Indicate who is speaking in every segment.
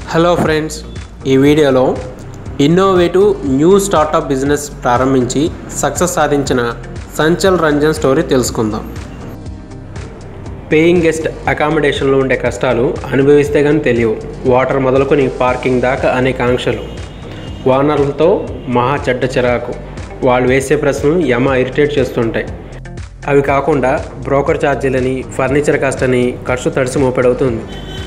Speaker 1: hello friends ఈ వీడియోలో innovative new startup business ప్రారంభించి సక్సెస్ సాధించిన సంచల్ రంజన్ స్టోరీ తెలుసుకుందాం పేయింగ్ గెస్ట్ అకామిడేషన్లో ఉండే కష్టాలు అనుభవిస్తే కానీ తెలియవు వాటర్ మొదలుకొని పార్కింగ్ దాకా అనేక ఆంక్షలు వానర్లతో మహా చెడ్డ చిరాకు వాళ్ళు వేసే ప్రశ్నలు యమ ఇరిటేట్ చేస్తుంటాయి అవి కాకుండా బ్రోకర్ ఛార్జీలని ఫర్నిచర్ కాస్ట్ అని ఖర్చు తడిసి మోపెడవుతుంది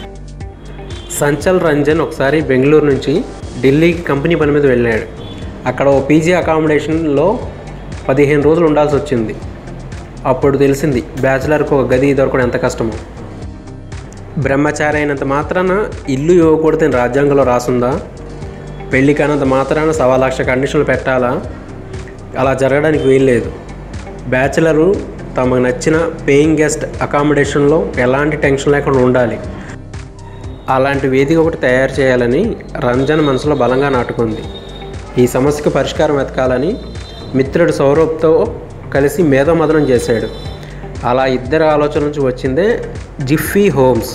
Speaker 1: సంచల్ రంజన్ ఒకసారి బెంగళూరు నుంచి ఢిల్లీకి కంపెనీ పని మీద వెళ్ళాడు అక్కడ ఓ పీజీ అకామిడేషన్లో పదిహేను రోజులు ఉండాల్సి వచ్చింది అప్పుడు తెలిసింది బ్యాచిలర్కి ఒక గది దొరకడం ఎంత కష్టమో బ్రహ్మచారి అయినంత మాత్రాన ఇల్లు ఇవ్వకూడదని రాజ్యాంగంలో రాసుందా పెళ్లి కానంత మాత్రాన సవా లక్ష కండిషన్లు పెట్టాలా అలా జరగడానికి వీల్లేదు బ్యాచిలరు తమకు నచ్చిన పేయింగ్ గెస్ట్ అకామిడేషన్లో ఎలాంటి టెన్షన్ లేకుండా ఉండాలి అలాంటి వేదిక ఒకటి తయారు చేయాలని రంజన్ మనసులో బలంగా నాటుకుంది ఈ సమస్యకు పరిష్కారం వెతకాలని మిత్రుడు సౌరభ్తో కలిసి మేధోమదనం చేశాడు అలా ఇద్దరు ఆలోచన నుంచి వచ్చిందే జిఫీ హోమ్స్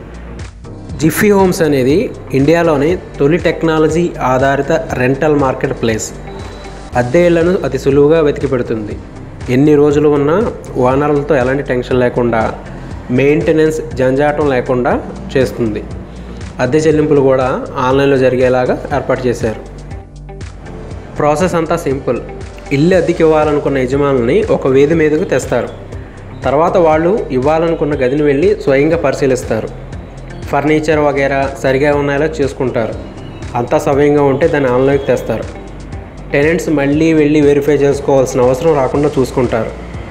Speaker 1: జిఫీ హోమ్స్ అనేది ఇండియాలోని తొలి టెక్నాలజీ ఆధారిత రెంటల్ మార్కెట్ ప్లేస్ అద్దె ఇళ్లను అతి సులువుగా వెతికి పెడుతుంది ఎన్ని రోజులు ఉన్నా ఓనర్లతో ఎలాంటి టెన్షన్ లేకుండా మెయింటెనెన్స్ జంజాటం లేకుండా చేస్తుంది అద్దె చెల్లింపులు కూడా ఆన్లైన్లో జరిగేలాగా ఏర్పాటు చేశారు ప్రాసెస్ అంతా సింపుల్ ఇల్లు అద్దెకి ఇవ్వాలనుకున్న యజమానుల్ని ఒక వేది మీదకు తెస్తారు తర్వాత వాళ్ళు ఇవ్వాలనుకున్న గదిని వెళ్ళి స్వయంగా పరిశీలిస్తారు ఫర్నిచర్ వగేరా సరిగా ఉన్నాయో చేసుకుంటారు అంతా సవ్యంగా ఉంటే దాన్ని ఆన్లైన్కి తెస్తారు టెనెంట్స్ మళ్ళీ వెళ్ళి వెరిఫై చేసుకోవాల్సిన అవసరం రాకుండా చూసుకుంటారు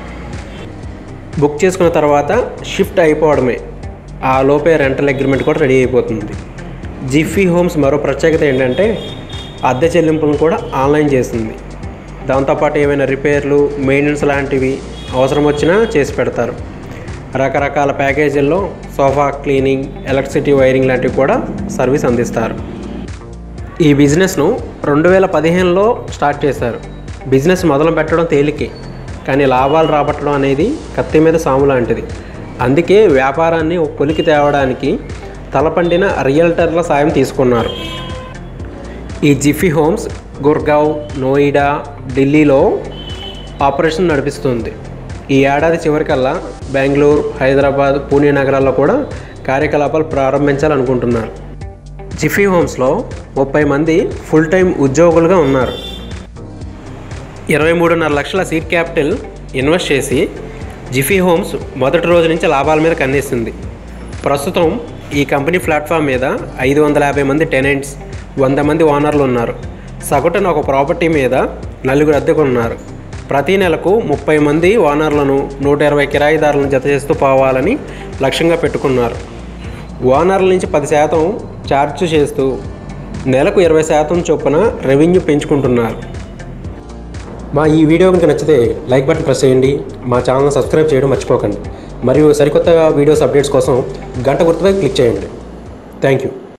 Speaker 1: బుక్ చేసుకున్న తర్వాత షిఫ్ట్ అయిపోవడమే ఆ లోపే రెంటల్ అగ్రిమెంట్ కూడా రెడీ అయిపోతుంది జిఫీ హోమ్స్ మరో ప్రత్యేకత ఏంటంటే అద్దె చెల్లింపులను కూడా ఆన్లైన్ చేస్తుంది దాంతోపాటు ఏమైనా రిపేర్లు మెయింటెనెన్స్ లాంటివి అవసరం వచ్చినా చేసి పెడతారు రకరకాల ప్యాకేజీల్లో సోఫా క్లీనింగ్ ఎలక్ట్రిసిటీ వైరింగ్ లాంటివి కూడా సర్వీస్ అందిస్తారు ఈ బిజినెస్ను రెండు వేల పదిహేనులో స్టార్ట్ చేశారు బిజినెస్ మొదలు పెట్టడం తేలికే కానీ లాభాలు రాబట్టడం అనేది కత్తి మీద సాము లాంటిది అందుకే వ్యాపారాన్ని ఒక కొలికి తేవడానికి తలపండిన రియల్టర్ల సాయం తీసుకున్నారు ఈ జిఫీ హోమ్స్ గుర్గావ్ నోయిడా ఢిల్లీలో ఆపరేషన్ నడిపిస్తుంది ఈ ఏడాది చివరికల్లా బెంగళూరు హైదరాబాద్ పూణే నగరాల్లో కూడా కార్యకలాపాలు ప్రారంభించాలనుకుంటున్నారు జిఫీ హోమ్స్లో ముప్పై మంది ఫుల్ టైం ఉద్యోగులుగా ఉన్నారు ఇరవై మూడున్నర లక్షల సీడ్ క్యాపిటల్ ఇన్వెస్ట్ చేసి జిఫీ హోమ్స్ మొదటి రోజు నుంచి లాభాల మీద కన్నేస్తుంది ప్రస్తుతం ఈ కంపెనీ ప్లాట్ఫామ్ మీద ఐదు వందల యాభై మంది టెనెంట్స్ వంద మంది ఓనర్లు ఉన్నారు సగటున ఒక ప్రాపర్టీ మీద నలుగురు అద్దెకు ఉన్నారు ప్రతి నెలకు ముప్పై మంది ఓనర్లను నూట ఇరవై కిరాయిదారులను జత చేస్తూ పోవాలని లక్ష్యంగా పెట్టుకున్నారు ఓనర్ల నుంచి పది శాతం ఛార్జ్ చేస్తూ నెలకు ఇరవై శాతం చొప్పున రెవెన్యూ పెంచుకుంటున్నారు మా ఈ వీడియో కనుక నచ్చితే లైక్ బటన్ ప్రెస్ చేయండి మా ఛానల్ సబ్స్క్రైబ్ చేయడం మర్చిపోకండి మరియు సరికొత్త వీడియోస్ అప్డేట్స్ కోసం గంట గుర్తుపై క్లిక్ చేయండి థ్యాంక్ యూ